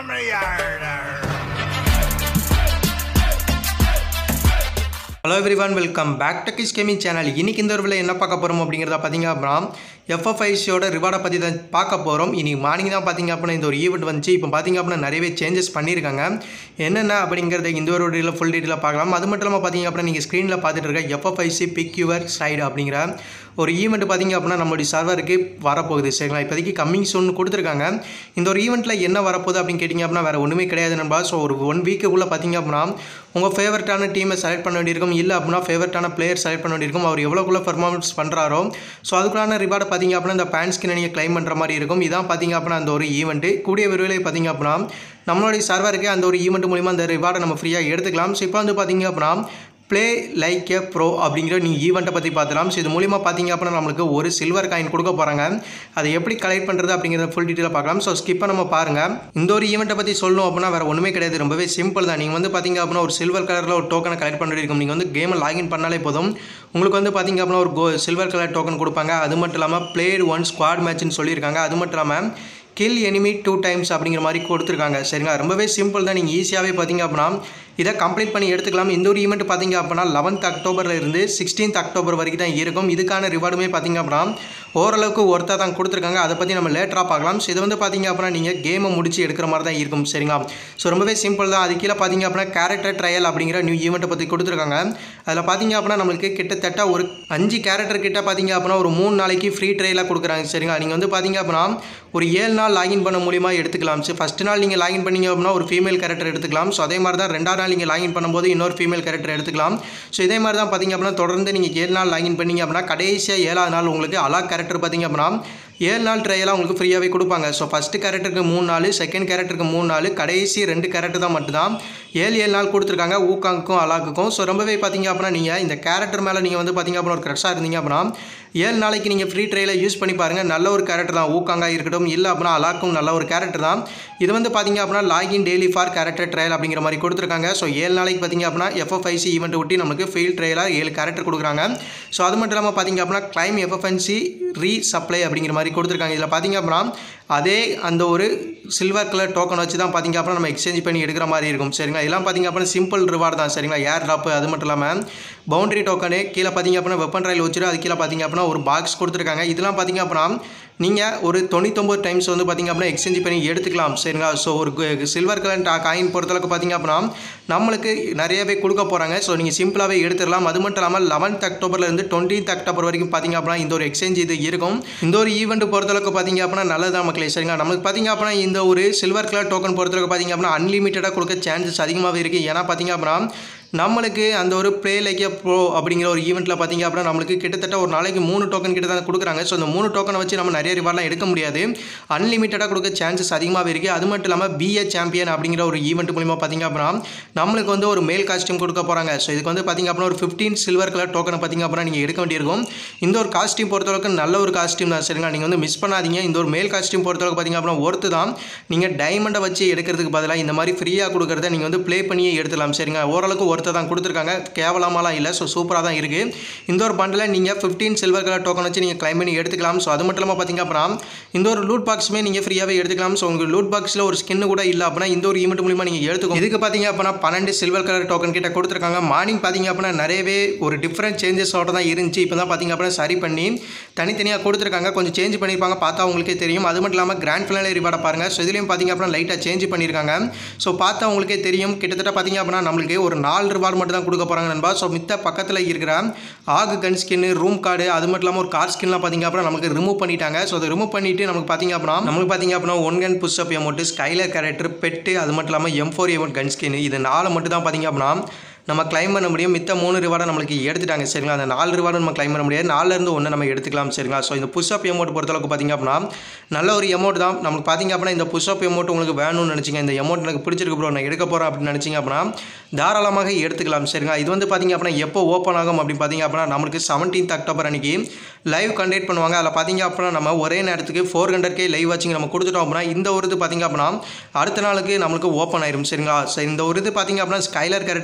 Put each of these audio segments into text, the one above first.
hello everyone welcome back Duckies gaming channel இன்னைக்கு இந்த ஒரு என்ன பார்க்க போகிறோம் அப்படிங்கிறத பார்த்தீங்க அப்படின்னா எஃப்எஃப்ஐசியோட ரிவார்டை பற்றி தான் பார்க்க போகிறோம் இன்னைக்கு மார்னிங் தான் பார்த்தீங்க அப்படின்னா இந்த ஒரு ஈவெண்ட் வந்துச்சு இப்போ பார்த்தீங்க அப்படின்னா நிறையவே சேஞ்சஸ் பண்ணியிருக்காங்க என்னென்ன அப்படிங்கிறத இந்த ஒரு வீடியோவில் ஃபுல் டீட்டெயிலாக பார்க்கலாம் அது மட்டும் இல்லாமல் பார்த்தீங்க அப்படின்னா நீங்கள் ஸ்க்ரீனில் பார்த்துட்டு இருக்க எஃப்எஃப்ஐசி பிக் யுவர் சைடு அப்படிங்கிற ஒரு ஈவெண்ட் பார்த்தீங்க அப்படின்னா நம்மளுடைய சர்வருக்கு வரப்போகுது சரிங்களா இப்போதைக்கு கம்மிங் சூன் கொடுத்துருக்காங்க இந்த ஒரு ஈவெண்ட்டில் என்ன வரப்போகுது அப்படின்னு கேட்டிங்க அப்படின்னா வேறு ஒன்றுமே கிடையாது நண்பா ஸோ ஒரு ஒன் வீக்குள்ளே பார்த்தீங்க அப்படின்னா உங்கள் ஃபேவரட்டான டீமை செலக்ட் பண்ண வேண்டியிருக்கும் இல்லை அப்படின்னா ஃபேவரட்டான பிளேயர் செலக்ட் பண்ண வேண்டியிருக்கும் அவர் எவ்வளோக்குள்ள பெர்ஃபார்மன்ஸ் பண்ணுறாரோ ஸோ அதுக்குள்ளான ரிவார்டை பார்த்தீங்க அப்படின்னா இந்த பேன் ஸ்கினை நீங்கள் க்ளைம் பண்ணுற மாதிரி இருக்கும் இதான் பார்த்தீங்க அப்படின்னா அந்த ஒரு ஈவெண்ட்டு கூடிய விரைவில் பார்த்தீங்க அப்படின்னா நம்மளுடைய சர்வருக்கு அந்த ஒரு ஈவெண்ட் மூலிமா அந்த ரிவார்டை நம்ம ஃப்ரீயாக எடுத்துக்கலாம் ஸோ இப்போ வந்து பார்த்தீங்க அப்படின்னா ப்ளே லைக் ஏ ப்ரோ அப்படிங்கிற நீங்கள் ஈவெண்ட்டை பற்றி பார்த்துலாம் ஸோ இது மூலிமா பார்த்தீங்க அப்படின்னா நம்மளுக்கு ஒரு சில்வர் காயின் கொடுக்க போகிறாங்க அதை எப்படி கலெக்ட் பண்ணுறது அப்படிங்கிறத ஃபுல் டீட்டெயிலாக பார்க்கலாம் ஸோ ஸ்கிப்பை நம்ம பாருங்கள் இந்த ஒரு ஈவெண்ட்டை பற்றி சொல்லணும் அப்படின்னா வேறு ஒன்றுமே கிடையாது ரொம்பவே சிம்பிள் தான் நீங்கள் வந்து பார்த்தீங்க அப்படின்னா ஒரு சில்வர் கலரில் ஒரு டோக்கனை கலெக்ட் பண்ணிட்டு இருக்கும் நீங்கள் வந்து கேமை லாகின் பண்ணாலே போதும் உங்களுக்கு வந்து பார்த்தீங்க அப்படின்னா ஒரு கோ சில்வர் கலர் டோக்கன் கொடுப்பாங்க அது மட்டும் இல்லாமல் பிளேட் ஒன் ஸ்குவாட் மேட்ச்னு சொல்லியிருக்காங்க அது மட்டும் இல்லாமல் கில் எனிமி டூ டைம்ஸ் அப்படிங்கிற மாதிரி கொடுத்துருக்காங்க சரிங்களா ரொம்பவே சிம்பிள் தான் நீங்கள் ஈஸியாகவே பார்த்தீங்க அப்படின்னா இதை கம்ப்ளீட் பண்ணி எடுத்துக்கலாம் இந்த ஒரு ஈவெண்ட் பார்த்தீங்க அப்படின்னா லெவன்த் அக்டோபரில் இருந்து சிக்ஸ்டீன்த் அக்டோபர் வரைக்கும் தான் இருக்கும் இதுக்கான ரிவார்டுமே பார்த்தீங்க அப்படின்னா ஓரளவுக்கு ஒர்த்தாக தான் கொடுத்துருக்காங்க அதை பற்றி நம்ம லேட்டராக பார்க்கலாம் ஸோ இது வந்து பார்த்தீங்க அப்படின்னா நீங்கள் கேமை முடிச்சு எடுக்கிற மாதிரி தான் இருக்கும் சரிங்களா ஸோ ரொம்பவே சிம்பிள் தான் அது கீழே பார்த்தீங்க அப்படின்னா கேரக்டர் ட்ரையல் அப்படிங்கிற நியூ ஈவெண்ட்டை பற்றி கொடுத்துருக்காங்க அதில் பார்த்தீங்க அப்படின்னா நம்மளுக்கு கிட்டத்தட்ட ஒரு அஞ்சு கேரக்டர் கிட்ட பார்த்தீங்க அப்படின்னா ஒரு மூணு நாளைக்கு ஃப்ரீ ட்ரையலாக கொடுக்குறாங்க சரிங்களா நீங்கள் வந்து பார்த்தீங்க அப்படின்னா ஒரு ஏழு நாள் லாகின் பண்ண மூலியமா எடுத்துக்கலாம் ஸோ ஃபஸ்ட் நாள் நீங்கள் லாகின் பண்ணீங்க அப்படின்னா ஒரு ஃபீமேல் கேரக்டர் எடுத்துக்கலாம் ஸோ அதே மாதிரி தான் ரெண்டாவது நாள் நீங்கள் லாகின் பண்ணும்போது இன்னொரு ஃபீமேல் கேரக்டர் எடுத்துக்கலாம் ஸோ இதே மாதிரி தான் பார்த்தீங்க அப்படின்னா தொடர்ந்து நீங்கள் ஏழு நாள் லாகின் பண்ணீங்க அப்படின்னா கடைசியாக ஏழாவது நாள் உங்களுக்கு அலா கேரக்டர் பார்த்தீங்க அப்படின்னா ஏழு நாள் ட்ரையலாக உங்களுக்கு ஃப்ரீயாகவே கொடுப்பாங்க ஸோ ஃபஸ்ட்டு கேரக்டருக்கு மூணு நாள் செகண்ட் கேரக்டருக்கு மூணு நாள் கடைசி ரெண்டு கேரக்டர் தான் மட்டும்தான் ஏழு ஏழு நாள் கொடுத்துருக்காங்க ஊக்காங்க்கும் அலாக்குக்கும் ஸோ ரொம்பவே பார்த்தீங்க அப்படின்னா நீங்கள் இந்த கேரக்டர் மேலே நீங்கள் வந்து பார்த்தீங்க அப்படின்னா ஒரு க்ரஷாக இருந்தீங்க அப்படின்னா ஏழு நாளைக்கு நீங்கள் ஃப்ரீ ட்ரையில் யூஸ் பண்ணி பாருங்கள் நல்ல ஒரு கேரக்டர் தான் ஊக்காங்கா இருக்கட்டும் இல்லை அப்படின்னா அலாக்கும் நல்ல ஒரு கேரக்டர் தான் இது வந்து பார்த்தீங்க அப்படின்னா login daily for character trial அப்படிங்கிற மாதிரி கொடுத்துருக்காங்க ஸோ ஏழு நாளைக்கு பார்த்தீங்க அப்படின்னா எஃப்எஃப்ஐசி ஈவெண்ட் ஒட்டி நமக்கு ஃபீல்ட் ட்ரையலாக ஏழு கேரக்டர் கொடுக்குறாங்க ஸோ அது மட்டும் இல்லாமல் பார்த்தீங்க அப்படின்னா கிளைம் எஃப்எஃப்என்சி ரீ சப்ளை அப்படிங்கிற மாதிரி கொடுத்துருக்காங்க இதில் பார்த்தீங்க அப்படின்னா அதே அந்த ஒரு சில்வர் கலர் டோக்கன் வச்சு தான் பார்த்தீங்க அப்படின்னா நம்ம எக்ஸ்சேஞ்ச் பண்ணி எடுக்கிற மாதிரி இருக்கும் சரிங்களா இதெல்லாம் பார்த்தீங்க அப்படின்னா சிம்பிள் ரிவார்டு தான் சரிங்களா ஏர் ட்ராப்பு அது மட்டும் இல்லாமல் பவுண்டரி டோக்கனு கீழே பார்த்தீங்க அப்படின்னா வெப்பன் ரயில் வச்சுட்டு அது கீழே பார்த்தீங்க அப்படின்னா ஒரு பாக்ஸ் கொடுத்துருக்காங்க இதெல்லாம் பார்த்தீங்க அப்படின்னா நீங்கள் ஒரு தொண்ணூத்தொம்பது டைம்ஸ் வந்து பார்த்தீங்க அப்படின்னா எக்ஸ்சேஞ்ச் பண்ணி எடுத்துக்கலாம் சரிங்களா ஸோ ஒரு சில்வர் கலர் காயின் பொறுத்தளவுக்கு பார்த்தீங்க அப்படின்னா நம்மளுக்கு நிறையவே கொடுக்க போகிறாங்க ஸோ நீங்கள் சிம்பிளாகவே எடுத்துடலாம் அது மட்டும் இல்லாமல் லெவன்த் அக்டோபர்லேருந்து டுவெண்ட்டீத் அக்டோபர் வரைக்கும் பார்த்தீங்க அப்படின்னா இந்த ஒரு எக்ஸ்சேஞ்ச் இது இருக்கும் இந்த ஒரு ஈவெண்ட் பொறுத்தளவுக்கு பார்த்தீங்க அப்படின்னா நல்லதான் மக்களே சரிங்களா நம்மளுக்கு பார்த்தீங்க அப்படின்னா இந்த ஒரு சில்வர் கலர் டோக்கன் பொறுத்தளவுக்கு பார்த்தீங்க அப்படின்னா அன்லிமிட்டடாக கொடுக்க சான்சஸ் அதிகமாகவே இருக்குது ஏன்னா பார்த்தீங்க அப்படின்னா நம்மளுக்கு அந்த ஒரு ப்ளே லைக் ஏ ப்ரோ அப்படிங்கிற ஒரு ஈவெண்ட்டில் பார்த்தீங்க அப்படின்னா நம்மளுக்கு கிட்டத்தட்ட ஒரு நாளைக்கு மூணு டோக்கன் கிட்ட தான் கொடுக்குறாங்க ஸோ அந்த மூணு டோக்கனை வச்சு நம்ம நிறைய ரிவார்ட்லாம் எடுக்க முடியாது அன்லிமிட்டடாக கொடுக்க சான்சஸ் அதிகமாகவே இருக்குது அது மட்டும் இல்லாமல் பிஏ சாம்பியன் அப்படிங்கிற ஒரு ஈவெண்ட் மூலிமா பார்த்தீங்க அப்படின்னா நம்மளுக்கு வந்து ஒரு மேல் காஸ்டியூம் கொடுக்க போகிறாங்க ஸோ இதுக்கு வந்து பார்த்தீங்க அப்படின்னா ஒரு ஃபிஃப்டீன் சில்வர் கலர் டோக்கனை பார்த்தீங்க அப்படின்னா நீங்கள் எடுக்க வேண்டியிருக்கும் இந்த ஒரு காஸ்டியூம் பொறுத்தளவுக்கு நல்ல ஒரு காஸ்டியூம் தான் சரிங்களா நீங்கள் வந்து மிஸ் பண்ணாதீங்க இந்த ஒரு மேல் காஸ்டியூம் பொறுத்தளவுக்கு பார்த்தீங்க அப்படின்னா ஒர்த்து தான் நீங்கள் டைமண்டை வச்சு எடுக்கிறதுக்கு பதிலாக இந்த மாதிரி ஃப்ரீயாக கொடுக்குறத நீங்கள் வந்து ப்ளே பண்ணியே எடுத்துலாம் சரிங்க ஓரளவுக்கு ஒர்த்தை தான் கொடுத்துருக்காங்க கேவலமாலாம் இல்லை ஸோ சூப்பராக தான் இருக்குது இந்த ஒரு பண்டில் நீங்கள் ஃபிஃப்டீன் சில்வர் கலர் டோக்கன் வச்சு நீங்கள் கிளைம் பண்ணி எடுத்துக்கலாம் ஸோ அது மட்டும் இல்லாமல் பார்த்தீங்க அப்படின்னா இந்த ஒரு லூட் பாக்ஸுமே நீங்கள் ஃப்ரீயாகவே எடுத்துக்கலாம் ஸோ உங்களுக்கு லூட் பாக்ஸில் ஒரு ஸ்கின்னு கூட இல்லை அப்படின்னா இந்த ஒரு ஈவெண்ட் மூலிமா நீங்கள் எடுத்துக்கோ இதுக்கு பார்த்தீங்க அப்படின்னா பன்னெண்டு சில்வர் கலர் டோக்கன் கிட்ட கொடுத்துருக்காங்க மார்னிங் பார்த்தீங்க அப்படின்னா நிறையவே ஒரு டிஃப்ரெண்ட் சேஞ்சஸோட தான் இருந்துச்சு இப்போ தான் பார்த்தீங்க அப்படின்னா சரி பண்ணி தனித்தனியாக கொடுத்துருக்காங்க கொஞ்சம் சேஞ்ச் பண்ணியிருப்பாங்க பார்த்தா உங்களுக்கே தெரியும் அது மட்டும் இல்லாமல் கிராண்ட் ஃபினாலே ரிவார்டை பாருங்கள் ஸோ இதுலேயும் பார்த்தீங்க அப்படின்னா லைட்டாக சேஞ்ச் பண்ணியிருக்காங்க ஸோ பார்த்தா உங்களுக்கே தெரியும் கிட்டத்தட்ட பார்த்தீங்க அப்படின்னா நம்மளுக்கு ஒரு நாலு ரிவார்டு மட்டும் தான் கொடுக்க போகிறாங்க நண்பா ஸோ மித்த பக்கத்தில் இருக்கிற ஆகு கன் ஸ்கின்னு ரூம் கார்டு அது மட்டும் இல்லாமல் ஒரு கார் ஸ்கின்லாம் பார்த்தீங்க அப்படின்னா நமக்கு ரிமூவ் பண்ணிட்டாங்க ஸோ அதை ரிமூவ் பண்ணிட்டு நமக்கு பார்த்தீங்க அப்படின்னா நமக்கு பார்த்தீங்க அப்படின்னா one gun push up amount Skyler character பெட்டு அது மட்டும் இல்லாமல் M four amount gun skin இது நாலு மட்டும் தான் பார்த்தீங்க அப்படின்னா நம்ம கிளைம் பண்ண முடியும் மித்த மூணு ரிவார்டை நம்மளுக்கு எடுத்துட்டாங்க சரிங்களா அந்த நாலு ரிவார்டு நம்ம கிளைம் பண்ண முடியாது நாலுலேருந்து ஒன்று நம்ம எடுத்துக்கலாம் சரிங்களா ஸோ இந்த புஷ்அப் எமௌண்ட் பொறுத்தளவுக்கு பார்த்தீங்க அப்படின்னா நல்ல ஒரு எமௌண்ட் தான் நமக்கு பார்த்தீங்க அப்படின்னா இந்த புஷ்அப் எமௌண்ட் உங்களுக்கு வேணும்னு நினச்சிங்க இந்த எமௌண்ட் எனக்கு பிடிச்சிருக்கு ப்ரோ நான் எடுக்க போகிறேன் அப்படின்னு நினச்சிங்க அப்படின்னா தாராளமாக எடுத்துக்கலாம் சரிங்களா இது வந்து பார்த்தீங்க அப்படின்னா எப்போ ஓப்பன் ஆகும் அப்படின்னு பார்த்தீங்க அப்படின்னா நம்மளுக்கு செவன்டீன்த் அக்டோபர் அன்றைக்கி லைவ் கண்டக்ட் பண்ணுவாங்க அதில் பார்த்தீங்க அப்படின்னா நம்ம ஒரே நேரத்துக்கு ஃபோர் ஹண்ட்ரட் கே லைவ் வாட்சிங் நம்ம கொடுத்துட்டோம் அப்படின்னா இந்த ஒரு இது பார்த்தீங்க அப்படின்னா அடுத்த நாளுக்கு நம்மளுக்கு ஓப்பன் ஆயிரும் சரிங்களா ஸோ இந்த ஒரு இது பார்த்தீங்க அப்படின்னா ஸ்கைலர் கேரக்டருமே கொடுத்துருக்காங்க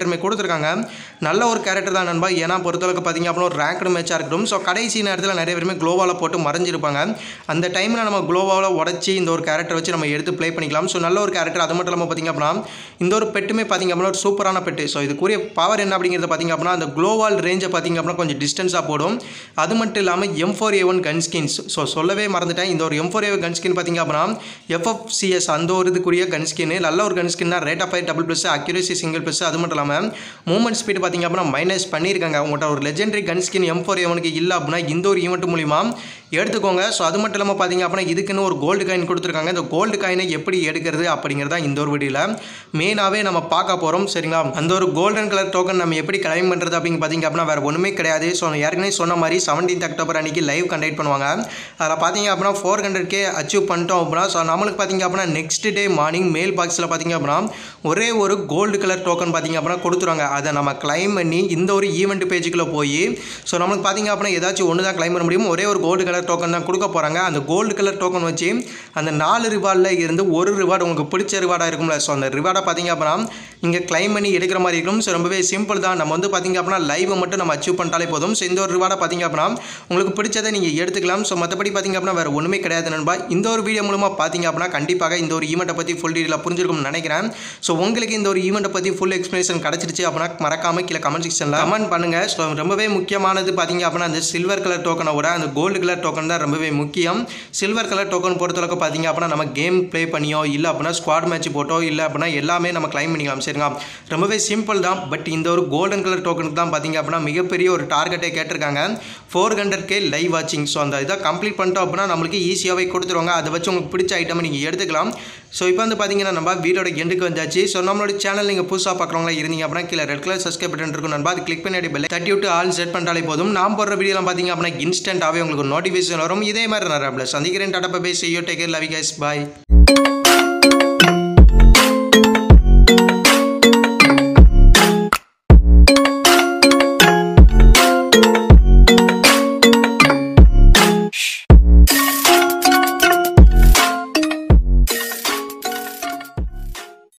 கொடுத்துருக்காங்க நல்ல ஒரு கேரக்டர் தான் நண்பா ஏன்னா பொறுத்தளவுக்கு பார்த்தீங்க அப்படின்னா ஒரு ரேங்க்டு மேட்சாக இருக்கட்டும் ஸோ கடைசி நேரத்தில் நிறைய பேருமே க்ளோவால் போட்டு மறைஞ்சிருப்பாங்க அந்த டைமில் நம்ம க்ளோவால் உடச்சி இந்த ஒரு கேரக்டர் வச்சு நம்ம எடுத்து ப்ளே பண்ணிக்கலாம் ஸோ நல்ல ஒரு கேரக்டர் அது மட்டும் இல்லாமல் பார்த்தீங்க அப்படின்னா இந்த ஒரு பெட்டுமே பார்த்தீங்க அப்படின்னா ஒரு சூப்பரான பெட்டு ஸோ இதுக்குரிய பவர் என்ன அப்படிங்கிறத பார்த்தீங்க அப்படின்னா அந்த க்ளோவால் ரேஞ்சை பார்த்தீங்க அப்படின்னா கொஞ்சம் டிஸ்டன்ஸாக போடும் அது மட்டும் இல்லாமல் M four A one gun skins so சொல்லவே மறந்துட்டேன் இந்த ஒரு M four A gun skin பார்த்தீங்க அப்படின்னா எஃப்எஃப்சிஎஸ் அந்த ஒரு இதுக்குரிய கன் ஸ்கின் நல்ல ஒரு கன் ஸ்கின் தான் rate of fire double plus accuracy single plus அது மட்டும் இல்லாமல் மூவ்மெண்ட் ஸ்பீடு பார்த்தீங்க அப்படின்னா மைனஸ் பண்ணியிருக்காங்க உங்கள்கிட்ட ஒரு legendary gun skin M four ஏவனுக்கு இல்லை அப்படின்னா இந்த ஒரு ஈவெண்ட் மூலிமா எடுத்துக்கோங்க ஸோ அது மட்டும் இல்லாமல் பார்த்தீங்க அப்படின்னா இதுக்குன்னு ஒரு கோல்டு காயின் கொடுத்துருக்காங்க இந்த கோல்டு காயினை எப்படி எடுக்கிறது அப்படிங்கிறதா இந்த ஒரு வீடியோவில் மெயினாகவே நம்ம பார்க்க போகிறோம் சரிங்களா அந்த ஒரு கோல்டன் கலர் டோக்கன் நம்ம எப்படி கிளைம் பண்ணுறது அப்படிங்க பார்த்தீங்க அப்படின்னா வேறு ஒன்றுமே கிடையாது ஸோ ஏற்கனவே சொன்ன மாதிரி செவன்டீன்த் அக்டோபர் அன்றைக்கி லைவ் கண்டக்ட் பண்ணுவாங்க அதில் பார்த்தீங்க அப்படின்னா ஃபோர் ஹண்ட்ரட் கே அச்சீவ் பண்ணிட்டோம் அப்படின்னா ஸோ நம்மளுக்கு பார்த்தீங்க அப்படின்னா நெக்ஸ்ட் டே மார்னிங் மெயில் பாக்ஸில் பார்த்தீங்க அப்படின்னா ஒரே ஒரு கோல்டு கலர் டோக்கன் பார்த்தீங்க அப்படின்னா கொடுத்துருவாங்க அதை நம்ம கிளைம் பண்ணி இந்த ஒரு ஈவெண்ட் பேஜுக்குள்ளே போய் ஸோ நம்மளுக்கு பார்த்தீங்க அப்படின்னா ஏதாச்சும் ஒன்று தான் கிளைம் பண்ண முடியும் ஒரே ஒரு கோல்டு கலர் டோக்கன் தான் கொடுக்க போகிறாங்க அந்த கோல்டு கலர் டோக்கன் வச்சு அந்த நாலு ரிவார்டில் இருந்து ஒரு ரிவார்டு உங்களுக்கு பிடிச்ச ரிவார்டாக இருக்கும்ல ஸோ அந்த ரிவார்டை பார்த்தீங்க அப்படின்னா இங்கே கிளைம் பண்ணி எடுக்கிற மாதிரி இருக்கும் ஸோ ரொம்பவே சிம்பிள் தான் நம்ம வந்து பார்த்தீங்க அப்படின்னா லைவை மட்டும் நம்ம அச்சீவ் பண்ணிட்டாலே போதும் ஸோ இந்த ஒரு ரிவார்டை பார்த்தீங்க அப்படின்னா உங்களுக்கு பிடிச்சதை நீங்கள் எடுத்துக்கலாம் ஸோ மற்றபடி பார்த்தீங்க அப்படின்னா வேறு ஒன்றுமே கிடையாது நண்பா இந்த ஒரு வீடியோ மூலமாக பார்த்தீங்க அப்படின்னா கண்டிப்பாக இந்த ஒரு ஈவெண்ட்டை பற்றி ஃபுல் டீட்டெயிலாக புரிஞ்சிருக்கும்னு நினைக்கிறேன் ஸோ உங்களுக்கு இந்த ஒரு ஈவெண்ட்டை பற்றி ஃபுல் எக்ஸ்ப்ளனேஷன் கிடச்சிருச்சு அப்படின்னா மறக்காம கீழே கமெண்ட் செக்ஷனில் கமெண்ட் பண்ணுங்கள் ஸோ ரொம்பவே முக்கியமானது பார்த்தீங்க அப்படின்னா அந்த சில்வர் கலர் டோக்கனை விட அந்த கோல்டு கலர் டோக்கன் தான் ரொம்பவே முக்கியம் சில்வர் கலர் டோக்கன் பொறுத்தளவுக்கு பார்த்தீங்க அப்படின்னா நம்ம கேம் ப்ளே பண்ணியோ இல்லை அப்படின்னா ஸ்குவாட் மேட்ச் போட்டோ இல்லை அப்படின்னா எல்லாமே நம்ம கிளைம் பண்ணிக்கலாம் சரிங்களா ரொம்பவே சிம்பிள் தான் பட் இந்த ஒரு கோல்டன் கலர் டோக்கனுக்கு தான் பார்த்தீங்க அப்படின்னா மிகப்பெரிய ஒரு டார்கெட்டை கேட்டிருக்காங்க ஃபோர் ஹண்ட்ரட் கே லைவ் வாட்சிங் ஸோ அந்த இதை கம்ப்ளீட் பண்ணிட்டோம் அப்படின்னா நம்மளுக்கு ஈஸியாகவே கொடுத்துருவாங்க அதை வச்சு உங்களுக்கு பிடிச்ச ஐட்டமை நீங்கள் எடுத்துக்கலாம் ஸோ இப்போ வந்து பார்த்தீங்கன்னா நம்ம வீடியோட எண்டுக்கு வந்தாச்சு ஸோ நம்மளோட சேனல் நீங்கள் புதுசாக பார்க்குறவங்களா இருந்தீங்க அப்படின்னா கீழே ரெட் கலர் சப்ஸ்கிரைப் பட்டன் இருக்கும் நண்பா அது கிளிக் பண்ணி பெல் தட்டி விட்டு ஆல் செட் பண்ணிட்டாலே போதும் நான் போடுற வீடியோலாம் பார்த்தீங்க அப்படின்னா இன்ஸ்டன்ட்டாகவே உங்களுக்கு நோட்டிஃபிகேஷன் வரும் இதே மாதிரி நிறைய சந்திக்கிறேன் டாடா பை செய்யோ டேக் கேர் லவ் கைஸ் பாய்